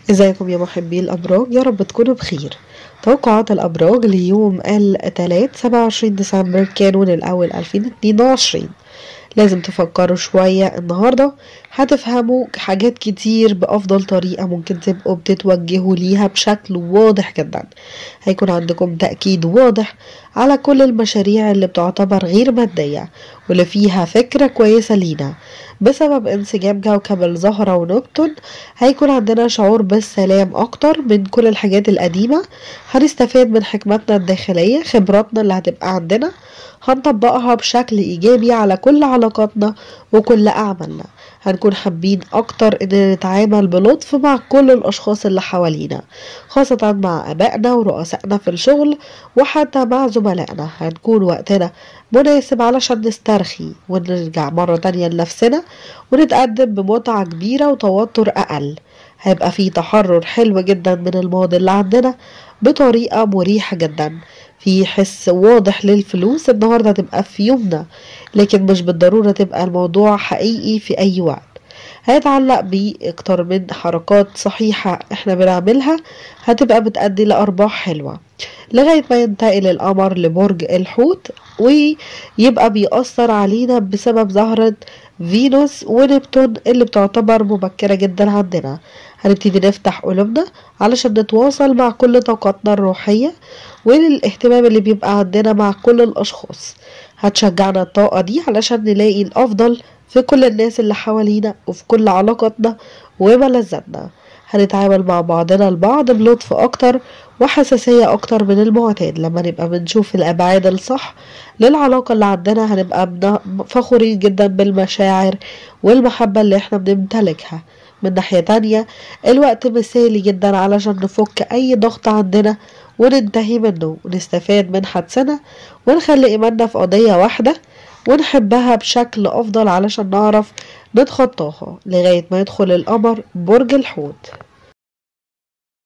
ازيكم يا محبي الأبراج يا رب تكونوا بخير توقعات الأبراج ليوم التلات سبعة وعشرين ديسمبر كانون الأول ألفين اتنين وعشرين لازم تفكروا شوية النهاردة هتفهموا حاجات كتير بأفضل طريقة ممكن تبقوا بتتوجهوا ليها بشكل واضح جدا هيكون عندكم تأكيد واضح على كل المشاريع اللي بتعتبر غير مادية واللي فيها فكرة كويسة لينا بسبب انسجام كوكب الزهرة ونبتون هيكون عندنا شعور بالسلام أكتر من كل الحاجات القديمة هنستفاد من حكمتنا الداخلية خبراتنا اللي هتبقى عندنا هنطبقها بشكل إيجابي على كل علاقاتنا وكل أعمالنا هنكون حابين أكتر إن نتعامل بلطف مع كل الأشخاص اللي حوالينا خاصة مع أبائنا ورؤسائنا في الشغل وحتى مع زملائنا هنكون وقتنا مناسب علشان نسترخي ونرجع مرة تانية لنفسنا ونتقدم بمتعة كبيرة وتوتر أقل هيبقى في تحرر حلو جدا من الماضي اللي عندنا بطريقة مريحة جدا في حس واضح للفلوس النهاردة تبقى في يومنا لكن مش بالضرورة تبقى الموضوع حقيقي في أي وقت هيتعلق بأكتر من حركات صحيحة احنا بنعملها هتبقى بتأدي لأرباح حلوة لغاية ما ينتقل القمر لبرج الحوت ويبقى بيأثر علينا بسبب ظهرة فينوس ونبتون اللي بتعتبر مبكرة جدا عندنا هنبتدي نفتح قلوبنا علشان نتواصل مع كل طاقاتنا الروحية وللاهتمام اللي بيبقى عندنا مع كل الأشخاص هتشجعنا الطاقة دي علشان نلاقي الأفضل في كل الناس اللي حوالينا وفي كل علاقاتنا وملذاتنا هنتعامل مع بعضنا البعض بلطف أكتر وحساسية أكتر من المعتاد لما نبقى بنشوف الأبعاد الصح للعلاقة اللي عندنا هنبقى فخورين جدا بالمشاعر والمحبة اللي احنا بنمتلكها من ناحية تانية الوقت مثالي جدا علشان نفك أي ضغط عندنا وننتهي منه ونستفاد من حدسنا ونخلي إيماننا في قضية واحدة ونحبها بشكل أفضل علشان نعرف نتخطاها لغاية ما يدخل القمر برج الحوت